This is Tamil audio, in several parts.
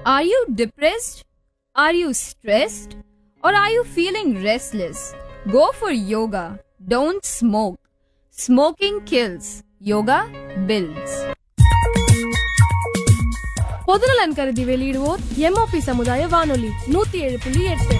Are you depressed? Are you stressed? Or are you feeling restless? Go for yoga. Don't smoke. Smoking kills. Yoga builds. பொதுநலன் கருதி வெளியிடுவோர் எம்ஓபி சமுதாய வானொலி நூத்தி ஏழு புள்ளி எட்டு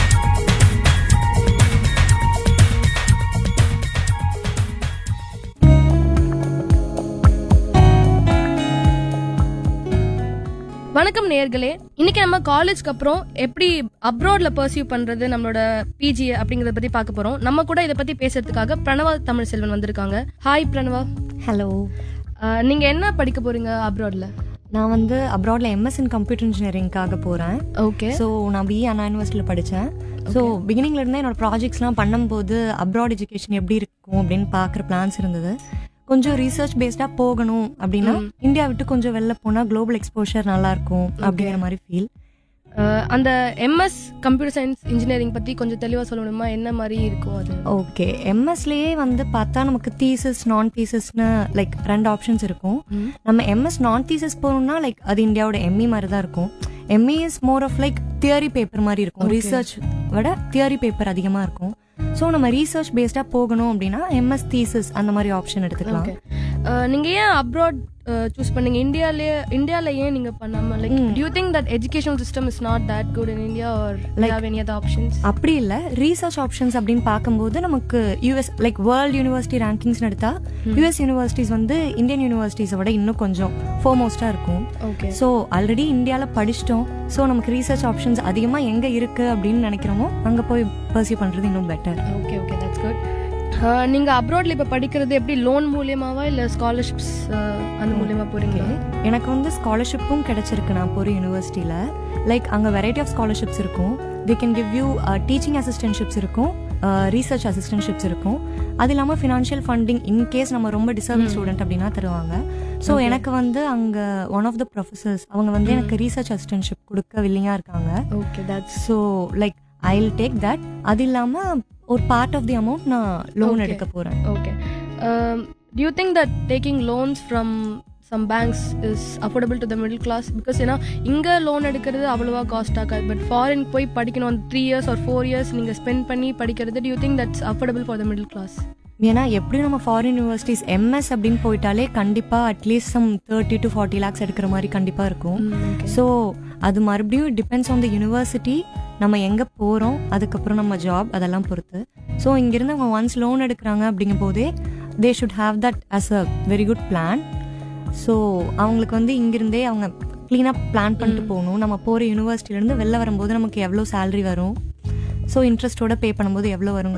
வணக்கம் நேயர்களே இன்னைக்கு நம்ம காலேஜ்க்கு அப்புறம் எப்படி அப்ராட்ல பர்சியூ பண்றது நம்மளோட பிஜி அப்படிங்கறத பத்தி பார்க்க போறோம் நம்ம கூட இதை பத்தி பேசுறதுக்காக பிரணவா தமிழ் செல்வன் வந்திருக்காங்க ஹாய் பிரணவா ஹலோ அஹ், நீங்க என்ன படிக்க போறீங்க அப்ராட்ல நான் வந்து அப்ராட்ல எம்எஸ் இன் கம்ப்யூட்டர் இன்ஜினியரிங்காக போகிறேன் ஓகே ஸோ நான் பிஇ அண்ணா யூனிவர்சிட்டியில் படித்தேன் ஸோ பிகினிங்ல இருந்தே என்னோட ப்ராஜெக்ட்ஸ்லாம் பண்ணும்போது அப்ராட் எஜுகேஷன் எப்படி இருக்கும் அப்படின்னு பார்க்குற பிளான்ஸ் இருந்தது கொஞ்சம் ரீசர்ச் பேஸ்டாக போகணும் அப்படின்னா இந்தியா விட்டு கொஞ்சம் வெளில போனால் குளோபல் எக்ஸ்போஷர் நல்லா இருக்கும் அப்படிங்கிற மாதிரி ஃபீல் அஹ் அந்த எம்எஸ் கம்ப்யூட்டர் சயின்ஸ் இன்ஜினியரிங் பத்தி கொஞ்சம் தெளிவா சொல்லணுமா என்ன மாதிரி இருக்கும் அது ஓகே எம்எஸ்லேயே வந்து பார்த்தா நமக்கு தீசஸ் நான் தீசஸ்னு லைக் ரெண்டு ஆப்ஷன்ஸ் இருக்கும் நம்ம எம்எஸ் நான் தீசஸ் போகணும்னா லைக் அது இந்தியாவோட எம்இ மாதிரி தான் இருக்கும் M E is more of like theory paper மாதிரி இருக்கும் ரிசர்ச் விட தியரி பேப்பர் அதிகமாக இருக்கும் ஸோ நம்ம ரீசர்ச் பேஸ்டாக போகணும் அப்படின்னா எம்எஸ் தீசஸ் அந்த மாதிரி ஆப்ஷன் எடுத்துக்கலாம் ஓகே நீங்க ஏன் அப்ராட் சூஸ் பண்ணீங்க இந்தியாலயே இந்தியால ஏன் நீங்க பண்ணாம like do you think that educational system is not that good in India or like have any other options அப்படி இல்லை ரீசர்ச் ஆப்ஷன்ஸ் அப்படின்னு பார்க்கும்போது நமக்கு US like world university rankings எடுத்தா யூஎஸ் யூனிவர்சிட்டிஸ் வந்து இந்தியன் யூனிவர்சிட்டிஸை விட இன்னும் கொஞ்சம் ஃபோமோஸ்டாக இருக்கும் ஓகே ஸோ ஆல்ரெடி இந்தியாவில் படிச்சிட்டோம் ஸோ நமக்கு ரீசர்ச் ஆப்ஷன்ஸ் அதிகமாக எங்கே இருக்குது அப்படின்னு நினைக்கிறோமோ அங்கே போய் பர்சியூ பண்ணுறது இன்னும் better okay okay that's good நீங்க அப்ராட்ல இப்ப படிக்கிறது எப்படி லோன் மூலியமாவா இல்ல ஸ்காலர்ஷிப்ஸ் அந்த மூலியமா போறீங்களா எனக்கு வந்து ஸ்காலர்ஷிப்பும் கிடைச்சிருக்கு நான் போகிற யூனிவர்சிட்டியில் லைக் அங்கே வெரைட்டி ஆஃப் ஸ்காலர்ஷிப்ஸ் இருக்கும் they can give you teaching assistantships இருக்கும் ரீசர்ச் அசிஸ்டன்ஷிப்ஸ் இருக்கும் அது இல்லாமல் ஃபினான்ஷியல் ஃபண்டிங் இன்கேஸ் நம்ம ரொம்ப டிசர்விங் ஸ்டூடெண்ட் அப்படின்னா தருவாங்க ஸோ எனக்கு வந்து அங்கே ஒன் ஆஃப் த ப்ரொஃபசர்ஸ் அவங்க வந்து எனக்கு ரீசர்ச் அசிஸ்டன்ஷிப் கொடுக்க வில்லிங்காக இருக்காங்க okay that's so like I will take that அது இல்லாமல் ஒரு பார்ட் ஆஃப் தி அமௌண்ட் நான் லோன் Okay. எடுக்க போகிறேன் Okay. Um, do you think that taking loans from some banks is affordable to the middle class? Because ஏன்னா இங்க லோன் எடுக்கிறது அவ்வளவா காஸ்ட் ஆகாது பட் ஃபாரின் போய் படிக்கணும் three years or four years நீங்க ஸ்பெண்ட் பண்ணி படிக்கிறது do you think that's affordable for the middle class? ஏன்னா எப்படியும் நம்ம ஃபாரின் யூனிவர்சிட்டிஸ் எம்எஸ் அப்படின்னு போயிட்டாலே கண்டிப்பாக at least some thirty to forty lakhs எடுக்கிற மாதிரி கண்டிப்பாக இருக்கும் ஸோ அது மறுபடியும் டிபெண்ட்ஸ் ஆன் த யூனிவர்சிட்டி நம்ம எங்கே போகிறோம் அதுக்கப்புறம் நம்ம ஜாப் அதெல்லாம் பொறுத்து ஸோ இங்கேருந்து அவங்க ஒன்ஸ் லோன் எடுக்கிறாங்க அப்படிங்கும் போதே they should have that as a very good plan so அவங்களுக்கு வந்து இங்கிருந்தே அவங்க க்ளீனாக பிளான் பண்ணிட்டு போகணும் நம்ம போகிற யூனிவர்சிட்டிலேருந்து வெளில வரும்போது நமக்கு எவ்வளோ சேலரி வரும் ஸோ இன்ட்ரெஸ்ட்டோட பே பண்ணும்போது எவ்வளோ வரும்